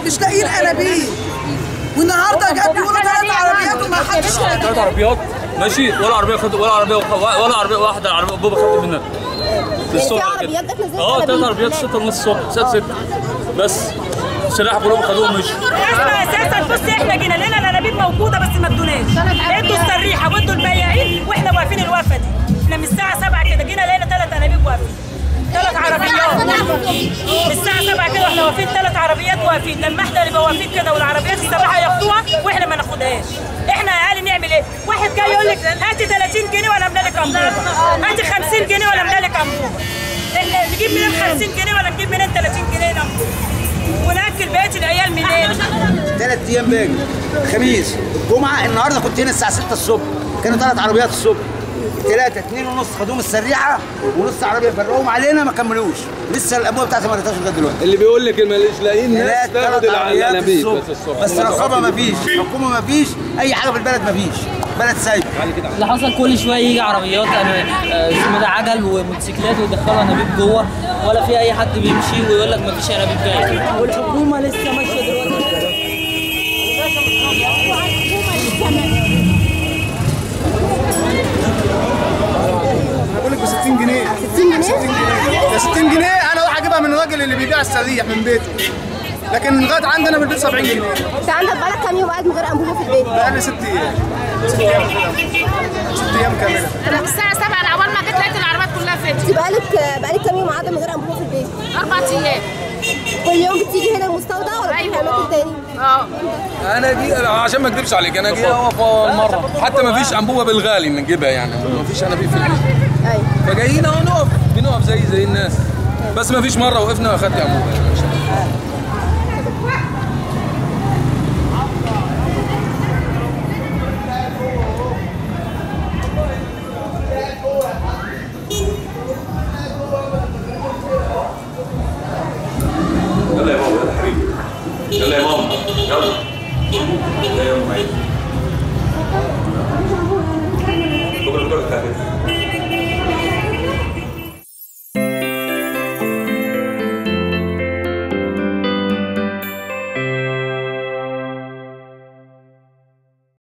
مش لاقيين انابيب والنهارده جت بيقولوا ثلاث عربيات وما حدش ثلاث عربيات ماشي ولا عربيه خد ولا عربيه ولا عربيه واحده عربيه بابا خدت منها في عربيات جت نزلت اه ثلاث أنابيب. عربيات 6 ونص الصبح 6 6 بس السلاح كلهم خدوهم مشوا احنا اساسا بص احنا جينا لنا الانابيب موجوده بس ما ادوناش ادوا السريحه وادوا البياعين واحنا واقفين الوقفه دي احنا من الساعه 7 كده جينا لقينا ثلاث انابيب واقفين ثلاث عربيات من الساعه 7 كده واحنا واقفين ثلاث عربيات واقفين لما احنا نبقى واقفين كده والعربيات السراحه ياخدوها واحنا ما ناخدهاش احنا يا اهالي نعمل ايه؟ واحد جاي يقول لك هاتي 30 جنيه ولا املى لك انبوبه هاتي 50 جنيه ولا املى لك انبوبه احنا نجيب منين 50 جنيه ولا نجيب منين 30 جنيه انبوبه وناكل بقيه العيال منين؟ ثلاث ايام باجي خميس الجمعه النهارده كنت هنا الساعه 6 الصبح كانوا ثلاث عربيات الصبح ثلاثة اتنين ونص خدوهم السريعة ونص عربية فرقوهم علينا ما كملوش لسه الأبواب بتاعتي ما رضاش لغاية دلوقتي اللي بيقول لك ماليش لاقيين ناس ثلاث تاخد ثلاث عربيات الانابيب الصبح بس الصبح بس رقابة ما فيش حكومة ما فيش أي حاجة في البلد ما فيش بلد سايبة اللي حصل كل شويه يجي عربيات أنا- آه، اسمه ده عجل وموتوسيكلات ويدخلوا انابيب جوه ولا في اي حد بيمشي ويقول لك مفيش انابيب جايه والحكومه لسه ماشيه دلوقتي بقول لك ب 60 جنيه 60 جنيه ده 60 جنيه انا اروح اجيبها من الراجل اللي بيبيع السريح من بيته لكن لغايه عندنا في البيت 70 جنيه انت عندك بقالك كام يوم قاعد من غير انبوبه في البيت بقى لي ست ايام ست ايام كده. ست ايام كامله انا من الساعه 7 انا اول ما جيت لقيت العربيات كلها فاتت انت بقالك بقالك كام يوم قاعده من غير انبوبه في البيت اربع ايام كل يوم بتيجي هنا المستودع ولا بتروحي اماكن تاني اه انا دي عشان ما اكذبش عليك انا جاي اقف مره حتى ما فيش انبوبه بالغالي نجيبها يعني ما فيش انابيب في البيت ايوه فجايين اهو نقف بنقف زي زي الناس بس ما فيش مره وقفنا واخدت انبوبه